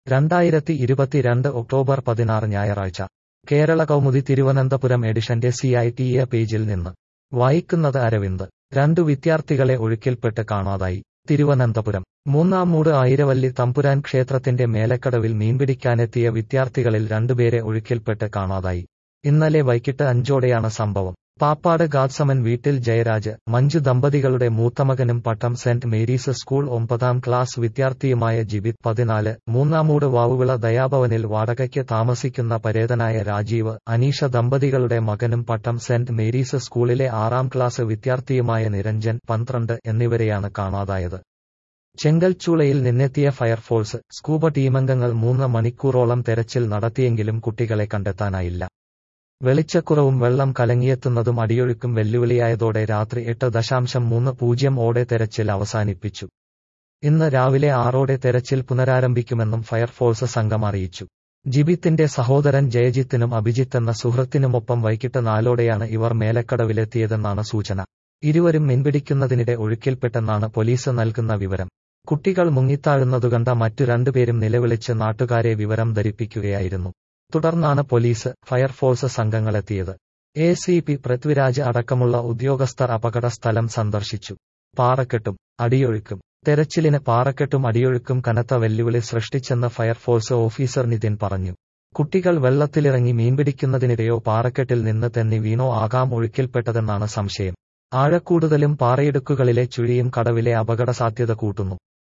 രണ്ടായിരത്തി ഇരുപത്തിരണ്ട് ഒക്ടോബർ പതിനാറ് ഞായറാഴ്ച കേരള കൗമുദി തിരുവനന്തപുരം എഡിഷന്റെ സി ഐ ടി എ പേജിൽ നിന്ന് വായിക്കുന്നത് അരവിന്ദ് രണ്ടു വിദ്യാർത്ഥികളെ ഒഴുക്കിൽപ്പെട്ട് കാണാതായി തിരുവനന്തപുരം മൂന്നാം മൂട് ആയിരവല്ലി തമ്പുരാൻ ക്ഷേത്രത്തിന്റെ മേലക്കടവിൽ മീൻപിടിക്കാനെത്തിയ വിദ്യാർത്ഥികളിൽ രണ്ടുപേരെ ഒഴുക്കിൽപ്പെട്ട് കാണാതായി ഇന്നലെ വൈകിട്ട് അഞ്ചോടെയാണ് സംഭവം പാപ്പാട് ഗാദ്സമൻ വീട്ടിൽ ജയരാജ് മഞ്ജു ദമ്പതികളുടെ മൂത്തമകനും പട്ടം സെന്റ് മേരീസ് സ്കൂൾ ഒമ്പതാം ക്ലാസ് വിദ്യാർത്ഥിയുമായ ജിബിത് പതിനാല് മൂന്നാമൂട് വാവുവിള ദയാഭവനിൽ വാടകയ്ക്ക് താമസിക്കുന്ന പരേതനായ രാജീവ് അനീഷ ദമ്പതികളുടെ മകനും പട്ടം സെന്റ് മേരീസ് സ്കൂളിലെ ആറാം ക്ലാസ് വിദ്യാർത്ഥിയുമായ നിരഞ്ജൻ പന്ത്രണ്ട് എന്നിവരെയാണ് കാണാതായത് ചെങ്കൽച്ചൂളയിൽ നിന്നെത്തിയ ഫയർഫോഴ്സ് സ്കൂബ ടീമംഗങ്ങൾ മൂന്ന് മണിക്കൂറോളം തെരച്ചിൽ നടത്തിയെങ്കിലും കുട്ടികളെ കണ്ടെത്താനായില്ല വെളിച്ചക്കുറവും വെള്ളം കലങ്ങിയെത്തുന്നതും അടിയൊഴുക്കും വെല്ലുവിളിയായതോടെ രാത്രി എട്ട് ദശാംശം മൂന്ന് പൂജ്യം ഓടെ തെരച്ചിൽ അവസാനിപ്പിച്ചു ഇന്ന് രാവിലെ ആറോടെ തെരച്ചിൽ പുനരാരംഭിക്കുമെന്നും ഫയർഫോഴ്സ് സംഘം അറിയിച്ചു ജിബിത്തിന്റെ സഹോദരൻ ജയജിത്തിനും അഭിജിത്ത് എന്ന സുഹൃത്തിനുമൊപ്പം വൈകിട്ട് നാലോടെയാണ് ഇവർ മേലക്കടവിലെത്തിയതെന്നാണ് സൂചന ഇരുവരും മീൻപിടിക്കുന്നതിനിടെ ഒഴുക്കിൽപ്പെട്ടെന്നാണ് പോലീസ് നൽകുന്ന വിവരം കുട്ടികൾ മുങ്ങിത്താഴുന്നതുകണ്ട മറ്റു രണ്ടുപേരും നിലവിളിച്ച് നാട്ടുകാരെ വിവരം ധരിപ്പിക്കുകയായിരുന്നു തുടർന്നാണ് പോലീസ് ഫയർഫോഴ്സ് സംഘങ്ങളെത്തിയത് എ സി പി പൃഥ്വിരാജ് അടക്കമുള്ള ഉദ്യോഗസ്ഥർ അപകട സ്ഥലം സന്ദർശിച്ചു പാറക്കെട്ടും അടിയൊഴുക്കും തെരച്ചിലിന് പാറക്കെട്ടും അടിയൊഴുക്കും കനത്ത വെല്ലുവിളി സൃഷ്ടിച്ചെന്ന് ഫയർഫോഴ്സ് ഓഫീസർ നിതിൻ പറഞ്ഞു കുട്ടികൾ വെള്ളത്തിലിറങ്ങി മീൻപിടിക്കുന്നതിനിടെയോ പാറക്കെട്ടിൽ നിന്ന് തെന്നി വീണോ ആകാം ഒഴുക്കിൽപ്പെട്ടതെന്നാണ് സംശയം ആഴക്കൂടുതലും പാറയിടുക്കുകളിലെ ചുഴിയും കടവിലെ അപകട സാധ്യത കൂട്ടുന്നു